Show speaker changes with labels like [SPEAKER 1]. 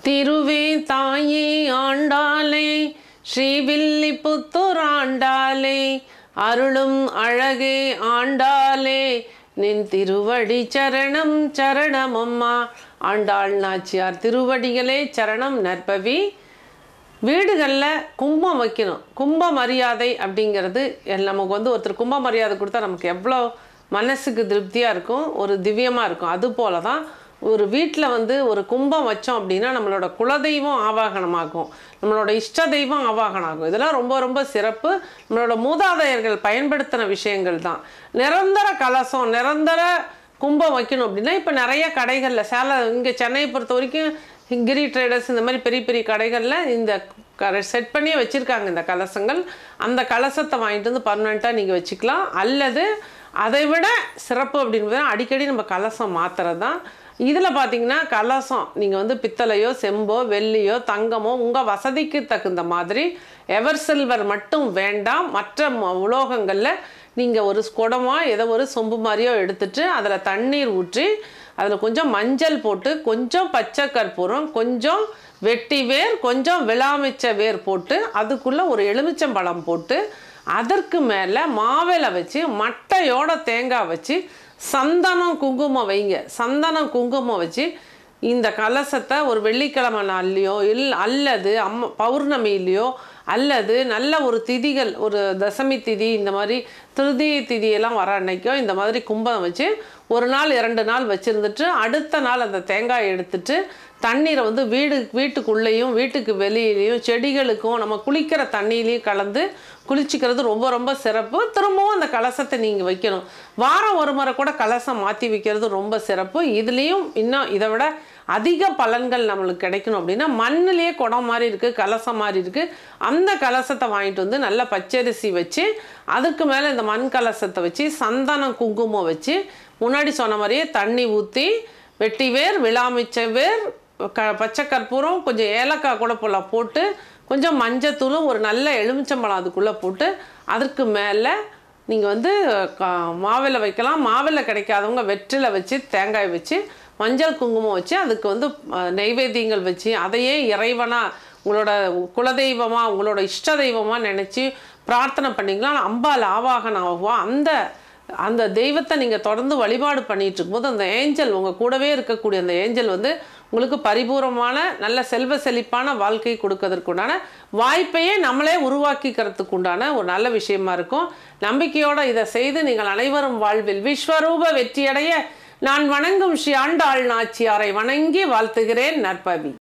[SPEAKER 1] திருவே தாயே ஆண்டாளே ஸ்ரீவில்லிபுத்தூர் ஆண்டாளே அருளும் அழகே ஆண்டாளே நின் திருவடி சரணம் சரணம் அம்மா ஆண்டாள் நாச்சியார் திருவடிகளே சரணம் நற்பவி வீடுகளில் கும்பம் வைக்கணும் கும்ப மரியாதை அப்படிங்கிறது எல் நமக்கு வந்து ஒருத்தர் கும்ப மரியாதை கொடுத்தா நமக்கு எவ்வளோ மனசுக்கு திருப்தியாக இருக்கும் ஒரு திவ்யமாக இருக்கும் அது போல தான் ஒரு வீட்டில் வந்து ஒரு கும்பம் வச்சோம் அப்படின்னா நம்மளோட குலதெய்வம் ஆவாகனமாகும் நம்மளோட இஷ்ட தெய்வம் ஆவாகனம் ஆகும் இதெல்லாம் ரொம்ப ரொம்ப சிறப்பு நம்மளோட மூதாதையர்கள் பயன்படுத்தின விஷயங்கள் தான் நிரந்தர கலசம் நிரந்தர கும்பம் வைக்கணும் அப்படின்னா இப்போ நிறைய கடைகளில் சேலம் இங்கே சென்னையை பொறுத்த வரைக்கும் கிரி ட்ரேடர்ஸ் இந்த மாதிரி பெரிய பெரிய கடைகளில் இந்த செட் பண்ணியே வச்சுருக்காங்க இந்த கலசங்கள் அந்த கலசத்தை வாங்கிட்டு வந்து பர்மனெண்ட்டாக நீங்கள் வச்சுக்கலாம் அல்லது அதை விட சிறப்பு அப்படின்னு அடிக்கடி நம்ம கலசம் மாற்றுறது தான் இதில் பார்த்தீங்கன்னா கலசம் நீங்கள் வந்து பித்தளையோ செம்போ வெள்ளியோ தங்கமோ உங்கள் வசதிக்கு தகுந்த மாதிரி எவர் சில்வர் மட்டும் வேண்டாம் மற்ற ம- உலோகங்களில் நீங்கள் ஒரு குடமோ ஏதோ ஒரு சொம்பு மாதிரியோ எடுத்துட்டு அதில் தண்ணீர் ஊற்றி அதில் கொஞ்சம் மஞ்சள் போட்டு கொஞ்சம் பச்சை கற்பூரம் கொஞ்சம் வெட்டி வேர் கொஞ்சம் விளாமிச்ச வேர் போட்டு அதுக்குள்ளே ஒரு எலுமிச்சம்பழம் போட்டு அதற்கு மேலே மாவில வச்சு மட்டையோட தேங்காய் வச்சு சந்தனம் குங்குமம் வைங்க சந்தனம் குங்குமம் வச்சு இந்த கலசத்தை ஒரு வெள்ளிக்கிழமை நாள்லையோ இல் அல்லது அம்ம பௌர்ணமியிலையோ அல்லது நல்ல ஒரு திதிகள் ஒரு தசமி திதி இந்த மாதிரி திருதியை திதியெல்லாம் வர அன்னைக்கோ இந்த மாதிரி கும்பம் வச்சு ஒரு நாள் இரண்டு நாள் வச்சுருந்துட்டு அடுத்த நாள் அந்த தேங்காயை எடுத்துட்டு தண்ணீரை வந்து வீடு வீட்டுக்குள்ளேயும் வீட்டுக்கு வெளியிலையும் செடிகளுக்கும் நம்ம குளிக்கிற தண்ணியிலையும் கலந்து குளிச்சுக்கிறது ரொம்ப ரொம்ப சிறப்பு திரும்பவும் அந்த கலசத்தை நீங்கள் வைக்கணும் வாரம் ஒரு முறை கூட கலசம் மாற்றி வைக்கிறது ரொம்ப சிறப்பு இதுலேயும் இன்னும் இதை விட அதிக பலன்கள் நம்மளுக்கு கிடைக்கணும் அப்படின்னா மண்ணிலேயே குடம் மாதிரி இருக்குது கலசம் மாதிரி இருக்குது அந்த கலசத்தை வாங்கிட்டு வந்து நல்லா பச்சரிசி வச்சு அதுக்கு மேலே இந்த மண் கலசத்தை வச்சு சந்தனம் குங்குமம் வச்சு முன்னாடி சொன்ன மாதிரியே தண்ணி ஊற்றி வெட்டி வேர் விளாமிச்ச வேர் க பச்சை கற்பூரம் கொஞ்சம் ஏலக்காய் கூட போல போட்டு கொஞ்சம் மஞ்சத்தூளும் ஒரு நல்ல எலுமிச்சம்பழம் அதுக்குள்ளே போட்டு அதற்கு மேலே நீங்கள் வந்து க மாவில் வைக்கலாம் மாவில் கிடைக்காதவங்க வெற்றில வச்சு தேங்காய் வச்சு மஞ்சள் குங்குமம் வச்சு அதுக்கு வந்து அஹ், நெய்வேத்தியங்கள் வச்சு அதையே இறைவனாக உங்களோட குலதெய்வமாக உங்களோட இஷ்ட தெய்வமாக நினச்சி பிரார்த்தனை பண்ணிக்கலாம் அம்பாள் ஆவாகனம் ஆகுவோம் அந்த அந்த தெய்வத்தை நீங்கள் தொடர்ந்து வழிபாடு பண்ணிட்டு இருக்கும்போது அந்த ஏஞ்சல் உங்கள் கூடவே இருக்கக்கூடிய அந்த ஏஞ்சல் வந்து உங்களுக்கு பரிபூர்ணமான நல்ல செல்வ செழிப்பான வாழ்க்கை கொடுக்கறதுக்குண்டான வாய்ப்பையே நம்மளே உருவாக்கிக்கிறதுக்கு உண்டான ஒரு நல்ல விஷயமா இருக்கும் நம்பிக்கையோடு இதை செய்து நீங்கள் அனைவரும் வாழ்வில் விஸ்வரூப வெற்றியடைய நான் வணங்கும் ஸ்ரீ ஆண்டாள் நாச்சியாரை வணங்கி வாழ்த்துகிறேன் நற்பவி